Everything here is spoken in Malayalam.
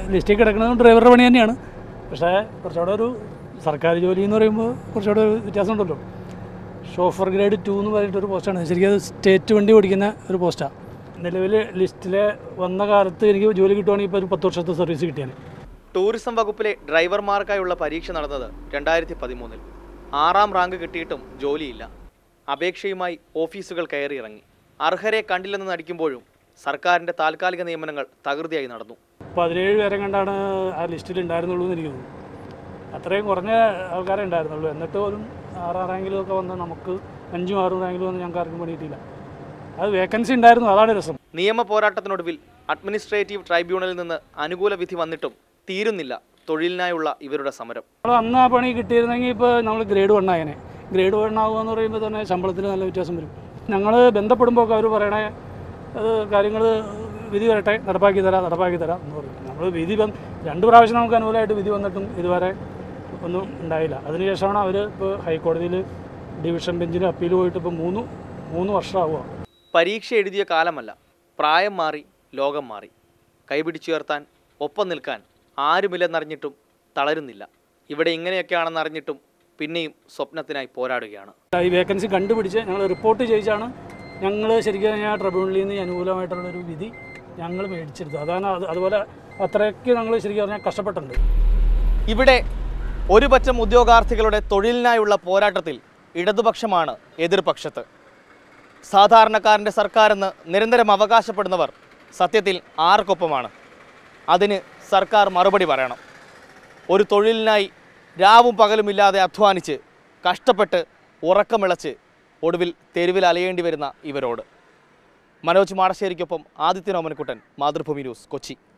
ലിസ്റ്റിൽ കിടക്കുന്നത് ഡ്രൈവറുടെ പണി തന്നെയാണ് പക്ഷേ കുറച്ചുകൂടെ ഒരു സർക്കാർ ജോലി എന്ന് പറയുമ്പോൾ കുറച്ചുകൂടെ ഒരു വ്യത്യാസമുണ്ടല്ലോ ഷോഫർ ഗ്രേഡ് ടു എന്ന് പറഞ്ഞിട്ടൊരു പോസ്റ്റാണ് ശരിക്കും അത് സ്റ്റേറ്റ് വണ്ടി ഓടിക്കുന്ന ഒരു പോസ്റ്റാണ് നിലവിൽ ലിസ്റ്റിൽ വന്ന കാലത്ത് എനിക്ക് ജോലി കിട്ടുവാണെങ്കിൽ ഇപ്പോൾ ഒരു പത്ത് വർഷത്തെ സർവീസ് കിട്ടിയാണ് ടൂറിസം വകുപ്പിലെ ഡ്രൈവർമാർക്കായുള്ള പരീക്ഷ നടന്നത് രണ്ടായിരത്തി പതിമൂന്നിൽ ആറാം റാങ്ക് കിട്ടിയിട്ടും ജോലിയില്ല അപേക്ഷയുമായി ഓഫീസുകൾ കയറിയിറങ്ങി അർഹരെ കണ്ടില്ലെന്ന് നടിക്കുമ്പോഴും സർക്കാരിൻ്റെ താൽക്കാലിക നിയമനങ്ങൾ തകൃതിയായി നടന്നു പതിനേഴ് പേരെ കണ്ടാണ് ആ ലിസ്റ്റിൽ ഉണ്ടായിരുന്നുള്ളൂ എന്ന് എനിക്ക് തോന്നുന്നു അത്രയും കുറഞ്ഞ ആൾക്കാരെ ഉണ്ടായിരുന്നുള്ളൂ എന്നിട്ട് പോലും ആറാം റാങ്കിലും ഒക്കെ വന്ന് നമുക്ക് അഞ്ചും ആറും റാങ്കിലും വന്ന് ഞങ്ങൾക്ക് ആർക്കും പണി കിട്ടിയില്ല അത് വേക്കൻസി ഉണ്ടായിരുന്നു അതാണ് രസം നിയമ പോരാട്ടത്തിനൊടുവിൽ അഡ്മിനിസ്ട്രേറ്റീവ് ട്രൈബ്യൂണലിൽ നിന്ന് അനുകൂല വിധി വന്നിട്ടും തീരുന്നില്ല തൊഴിലിനായുള്ള ഇവരുടെ സമരം നമ്മൾ അന്ന് ആ പണി കിട്ടിയിരുന്നെങ്കിൽ ഇപ്പോൾ നമ്മൾ ഗ്രേഡ് വൺ ആയനെ ഗ്രേഡ് വൺ ആകുക എന്ന് പറയുമ്പോൾ തന്നെ ശമ്പളത്തിൽ നല്ല വ്യത്യാസം വരും ഞങ്ങൾ ബന്ധപ്പെടുമ്പോൾ ഒക്കെ അവർ പറയണേ അത് കാര്യങ്ങൾ വിധി വരട്ടെ നടപ്പാക്കി തരാം നടപ്പാക്കി തരാം എന്ന് പറയും നമ്മൾ വിധി വന്ന് രണ്ട് പ്രാവശ്യം നമുക്ക് അനുകൂലമായിട്ട് വിധി വന്നിട്ടും ഇതുവരെ ഒന്നും ഉണ്ടായില്ല അതിനുശേഷമാണ് അവർ ഇപ്പോൾ ഹൈക്കോടതിയിൽ ഡിവിഷൻ ബെഞ്ചിന് അപ്പീൽ പോയിട്ട് ഇപ്പോൾ മൂന്ന് മൂന്ന് വർഷമാവുക പരീക്ഷ എഴുതിയ കാലമല്ല പ്രായം മാറി ലോകം മാറി കൈപിടിച്ചുയർത്താൻ ഒപ്പം നിൽക്കാൻ ആരുമില്ലെന്നറിഞ്ഞിട്ടും തളരുന്നില്ല ഇവിടെ ഇങ്ങനെയൊക്കെയാണെന്ന് അറിഞ്ഞിട്ടും പിന്നെയും സ്വപ്നത്തിനായി പോരാടുകയാണ് ഈ വേക്കൻസി കണ്ടുപിടിച്ച് ഞങ്ങൾ റിപ്പോർട്ട് ചെയ്യിച്ചാണ് ഞങ്ങൾ ശരിക്കും പറഞ്ഞാൽ ട്രിബ്യൂണലിൽ നിന്ന് ഈ അനുകൂലമായിട്ടുള്ളൊരു വിധി ഞങ്ങൾ മേടിച്ചെടുത്തു അതാണ് അത് അതുപോലെ അത്രയ്ക്ക് ഞങ്ങൾ ശരിക്കും പറഞ്ഞാൽ കഷ്ടപ്പെട്ടിട്ടുണ്ട് ഇവിടെ ഒരു പറ്റം ഉദ്യോഗാർത്ഥികളുടെ തൊഴിലിനായുള്ള പോരാട്ടത്തിൽ ഇടതുപക്ഷമാണ് എതിർപക്ഷത്ത് സാധാരണക്കാരൻ്റെ സർക്കാരെന്ന് നിരന്തരം അവകാശപ്പെടുന്നവർ സത്യത്തിൽ ആർക്കൊപ്പമാണ് അതിന് സർക്കാർ മറുപടി പറയണം ഒരു തൊഴിലിനായി രാവും പകലുമില്ലാതെ അധ്വാനിച്ച് കഷ്ടപ്പെട്ട് ഉറക്കമിളച്ച് ഒടുവിൽ തെരുവിൽ അലയേണ്ടി വരുന്ന ഇവരോട് മനോജ് മാടശ്ശേരിക്കൊപ്പം ആദിത്യൻ ഓമനക്കുട്ടൻ മാതൃഭൂമി ന്യൂസ് കൊച്ചി